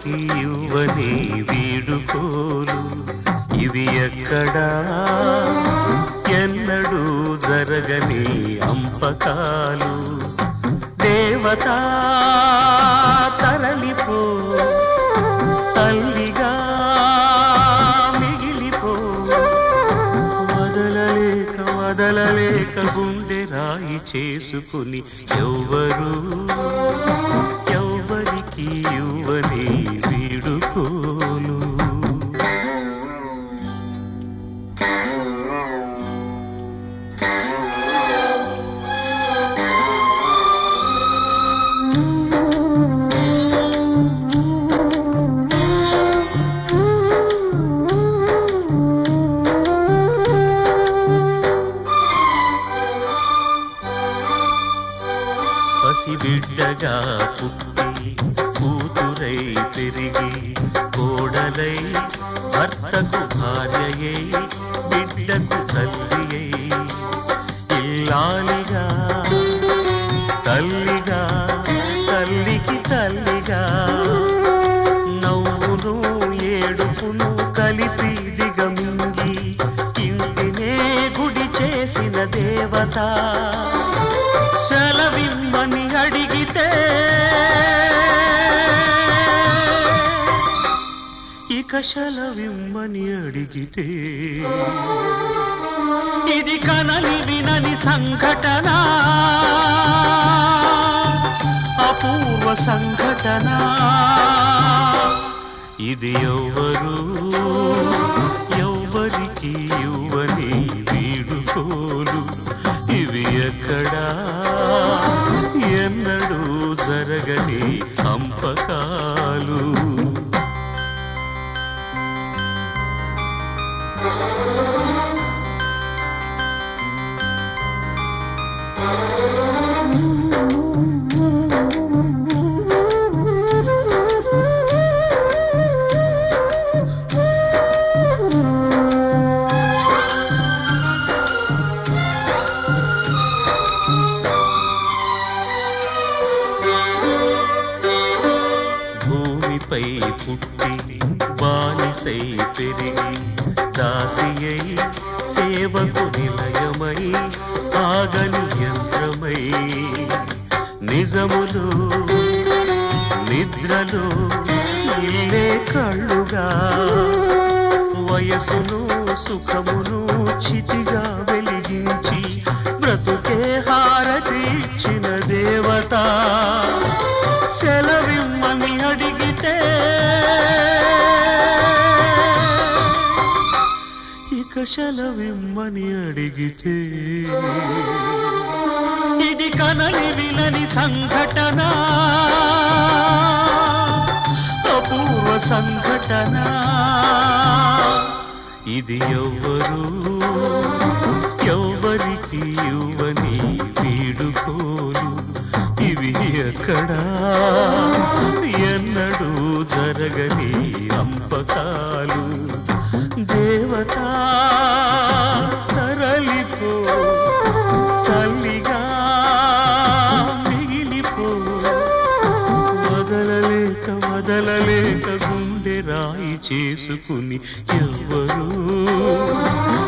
ఎవ్వరికి ఇవ్వని వీడుకోలు ఇవి ఎక్కడా ఎన్నడూ జరగని అంపకాలు దేవత తరలిపో తల్లిగా మిగిలిపో వదలలేక వదలలేక గుండె రాయి చేసుకుని ఎవ్వరు ఎవ్వరికి ఇవ్వని వీడుకోలు పసిబిడ్డగా పుట్టి కూతురై పెరిగి కోడలై భర్తకు భార్యయై బిడ్డకు తల్లియై ఇల్లాలిగా తల్లిగా తల్లికి తల్లిగా నవ్వును ఏడుపును కలిపి దిగమింగి ఇంటినే గుడి చేసిన దేవత సెలవిమ్మని అడిగితే ఇక సెలవిమ్మని అడిగితే ఇది కనని వినని సంఘటన అపూర్వ సంఘటన ఇది ఎవ్వరు ఎవ్వరికి ఇవ్వని వీడుకోలు ఇవి ఎక్కడా ఎన్నడూ జరగని అంపకాలు భూమిపై పుట్టి బానిసై పెరిగి దాసియై సేవకు నిలయమై ఆగని యంత్రమై నిజములు నిద్రలు ఇల్లే కళ్ళుగా వయసును సుఖమును చితిగా వెలిగించి బ్రతుకే హారతి ఇచ్చిన దేవత సెలవిమ్మని అడిగితే ఇక సెలవిమ్మని అడిగితే ఇది కనని వినని సంఘటన అపూర్వ సంఘటన ఇది ఎవ్వరు ఎవ్వరికి ఇవ్వని వీడుకోలు ఇవి ఎక్కడా ఎన్నడూ జరగని అంపకాలు దేవత తరలిపో తల్లిగా మిగిలిపో వదలలేక వదలలేక గుండె రాయి చేసుకుని ఎవ్వరు